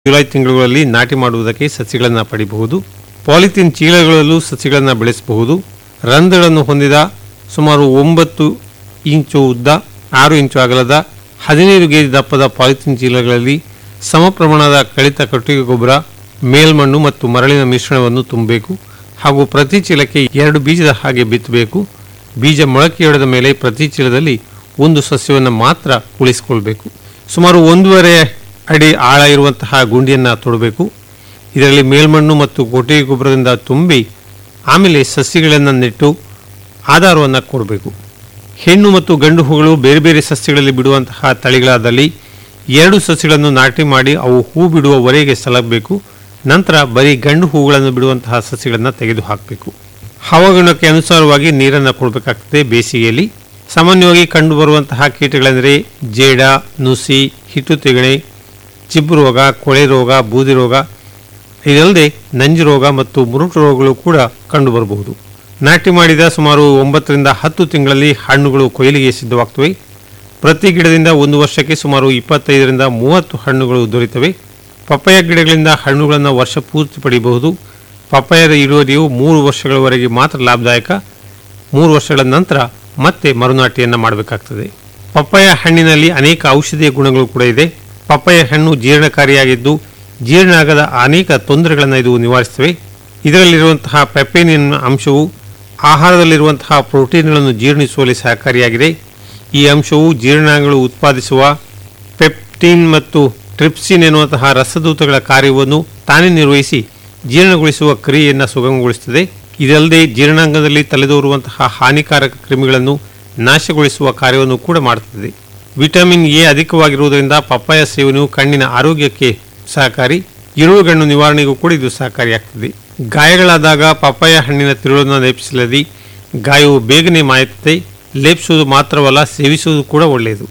July ತಿಂಗಳುಗಳಲ್ಲಿ ನಾಟಿ ಮಾಡುವುದಕ್ಕೆ ಸಸಿಗಳನ್ನು ಪಡಿಬಹುದು ಪಾಲಿಥೀನ್ ಚೀಲಗಳಲ್ಲೂ ಸಸಿಗಳನ್ನು ಬೆಳೆಸಬಹುದು ರಂಧ್ರಗಳನ್ನು ಹೊಂದಿದ ಸುಮಾರು ಒಂಬತ್ತು ಇಂಚು ಉದ್ದ ಆರು ಇಂಚು ಅಗಲದ ಹದಿನೈದು ಗೇಜ್ ದಪ್ಪದ ಪಾಲಿಥೀನ್ ಚೀಲಗಳಲ್ಲಿ ಸಮ ಪ್ರಮಾಣದ ಕಳಿತ ಕಟ್ಟಿಗೆ ಗೊಬ್ಬರ ಮೇಲ್ಮಣ್ಣು ಮತ್ತು ಮರಳಿನ ಮಿಶ್ರಣವನ್ನು ತುಂಬಬೇಕು ಹಾಗೂ ಪ್ರತಿ ಚೀಲಕ್ಕೆ ಎರಡು ಬೀಜದ ಹಾಗೆ ಬಿತ್ತಬೇಕು ಬೀಜ ಮೊಳಕೆಯೊಡೆದ ಮೇಲೆ ಪ್ರತಿ ಚೀಲದಲ್ಲಿ ಒಂದು ಸಸ್ಯವನ್ನು ಮಾತ್ರ ಉಳಿಸಿಕೊಳ್ಬೇಕು ಸುಮಾರು ಒಂದೂವರೆ ಅಡಿ ಆಳ ಇರುವಂತಹ ಗುಂಡಿಯನ್ನು ತೊಡಬೇಕು ಇದರಲ್ಲಿ ಮೇಲ್ಮಣ್ಣು ಮತ್ತು ಕೊಟ್ಟಿಗೆ ಗೊಬ್ಬರದಿಂದ ತುಂಬಿ ಆಮೇಲೆ ಸಸ್ಯಗಳನ್ನು ನೆಟ್ಟು ಆಧಾರವನ್ನು ಕೊಡಬೇಕು ಹೆಣ್ಣು ಮತ್ತು ಗಂಡು ಹೂಗಳು ಬೇರೆ ಬೇರೆ ಸಸ್ಯಗಳಲ್ಲಿ ಬಿಡುವಂತಹ ತಳಿಗಳಾದಲ್ಲಿ ಎರಡು ಸಸ್ಯಗಳನ್ನು ನಾಟಿ ಮಾಡಿ ಅವು ಹೂ ಬಿಡುವವರೆಗೆ ಸಲಹಬೇಕು ನಂತರ ಬರೀ ಗಂಡು ಹೂಗಳನ್ನು ಬಿಡುವಂತಹ ಸಸ್ಯಗಳನ್ನು ತೆಗೆದು ಹಾಕಬೇಕು ಹವಾಗುಣಕ್ಕೆ ಅನುಸಾರವಾಗಿ ನೀರನ್ನು ಕೊಡಬೇಕಾಗ್ತದೆ ಬೇಸಿಗೆಯಲ್ಲಿ ಸಾಮಾನ್ಯವಾಗಿ ಕಂಡುಬರುವಂತಹ ಕೀಟಗಳೆಂದರೆ ಜೇಡ ನುಸಿ ಹಿಟ್ಟು ತೆಗಣೆ ಚಿಬ್ಬು ರೋಗ ಕೊಳೆ ರೋಗ ಬೂದಿ ರೋಗ ಇದಲ್ಲದೆ ನಂಜು ರೋಗ ಮತ್ತು ಮುರುಟು ರೋಗಗಳು ಕೂಡ ಕಂಡುಬರಬಹುದು ನಾಟಿ ಮಾಡಿದ ಸುಮಾರು ಒಂಬತ್ತರಿಂದ ಹತ್ತು ತಿಂಗಳಲ್ಲಿ ಹಣ್ಣುಗಳು ಕೊಯ್ಲಿಗೆ ಸಿದ್ಧವಾಗ್ತವೆ ಪ್ರತಿ ಗಿಡದಿಂದ ಒಂದು ವರ್ಷಕ್ಕೆ ಸುಮಾರು ಇಪ್ಪತ್ತೈದರಿಂದ ಮೂವತ್ತು ಹಣ್ಣುಗಳು ದೊರೆತವೆ ಪಪ್ಪಾಯ ಗಿಡಗಳಿಂದ ಹಣ್ಣುಗಳನ್ನು ವರ್ಷ ಪೂರ್ತಿ ಪಡೆಯಬಹುದು ಪಪ್ಪಾಯದ ಇಳುವರಿಯು ಮೂರು ವರ್ಷಗಳವರೆಗೆ ಮಾತ್ರ ಲಾಭದಾಯಕ ಮೂರು ವರ್ಷಗಳ ನಂತರ ಮತ್ತೆ ಮರುನಾಟಿಯನ್ನು ಮಾಡಬೇಕಾಗ್ತದೆ ಪಪ್ಪಾಯ ಹಣ್ಣಿನಲ್ಲಿ ಅನೇಕ ಔಷಧೀಯ ಗುಣಗಳು ಕೂಡ ಇದೆ ಪಪ್ಪಾಯ ಹಣ್ಣು ಜೀರ್ಣಕಾರಿಯಾಗಿದ್ದು ಜೀರ್ಣ ಆಗದ ಅನೇಕ ತೊಂದರೆಗಳನ್ನು ಇದು ನಿವಾರಿಸುತ್ತವೆ ಇದರಲ್ಲಿರುವಂತಹ ಪೆಪೇನಿನ್ ಅಂಶವು ಆಹಾರದಲ್ಲಿರುವಂತಹ ಪ್ರೋಟೀನ್ಗಳನ್ನು ಜೀರ್ಣಿಸುವಲ್ಲಿ ಸಹಕಾರಿಯಾಗಿದೆ ಈ ಅಂಶವು ಜೀರ್ಣಾಂಗಗಳು ಉತ್ಪಾದಿಸುವ ಪೆಪ್ಟಿನ್ ಮತ್ತು ಟ್ರಿಪ್ಸಿನ್ ಎನ್ನುವಂತಹ ರಸದೂತಗಳ ಕಾರ್ಯವನ್ನು ತಾನೇ ನಿರ್ವಹಿಸಿ ಜೀರ್ಣಗೊಳಿಸುವ ಕ್ರಿಯೆಯನ್ನು ಸುಗಮಗೊಳಿಸುತ್ತದೆ ಇದಲ್ಲದೆ ಜೀರ್ಣಾಂಗದಲ್ಲಿ ತಲೆದೋರುವಂತಹ ಹಾನಿಕಾರಕ ಕ್ರಿಮಿಗಳನ್ನು ನಾಶಗೊಳಿಸುವ ಕಾರ್ಯವನ್ನು ಕೂಡ ಮಾಡುತ್ತದೆ ವಿಟಮಿನ್ ಎ ಅಧಿಕವಾಗಿರುವುದರಿಂದ ಪಪ್ಪಾಯ ಸೇವನೆಯು ಕಣ್ಣಿನ ಆರೋಗ್ಯಕ್ಕೆ ಸಹಕಾರಿ ಇರುಳುಗಣ್ಣು ನಿವಾರಣೆಗೂ ಕೂಡ ಇದು ಸಹಕಾರಿಯಾಗ್ತದೆ ಗಾಯಗಳಾದಾಗ ಪಪ್ಪಾಯ ಹಣ್ಣಿನ ತಿರುಳನ್ನು ಲೇಪಿಸಲದಿ ಗಾಯವು ಬೇಗನೆ ಮಾಯುತ್ತದೆ ಲೇಪಿಸುವುದು ಮಾತ್ರವಲ್ಲ ಸೇವಿಸುವುದು ಕೂಡ ಒಳ್ಳೆಯದು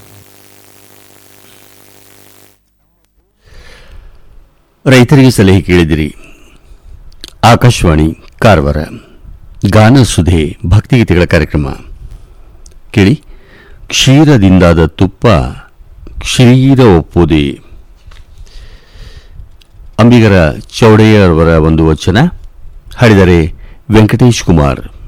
ರೈತರಿಗೆ ಸಲಹೆ ಕೇಳಿದಿರಿ ಆಕಾಶವಾಣಿ ಕಾರವಾರ ಗಾನ ಸುಧೆ ಭಕ್ತಿಗೀತೆಗಳ ಕಾರ್ಯಕ್ರಮ ಕೇಳಿ ಕ್ಷೀರದಿಂದಾದ ತುಪ್ಪ ಕ್ಷೀರ ಒಪ್ಪುದೆ ಅಂಬಿಗರ ಚೌಡಯ್ಯವರ ಒಂದು ವಚನ ಹಾಡಿದರೆ ವೆಂಕಟೇಶ್ ಕುಮಾರ್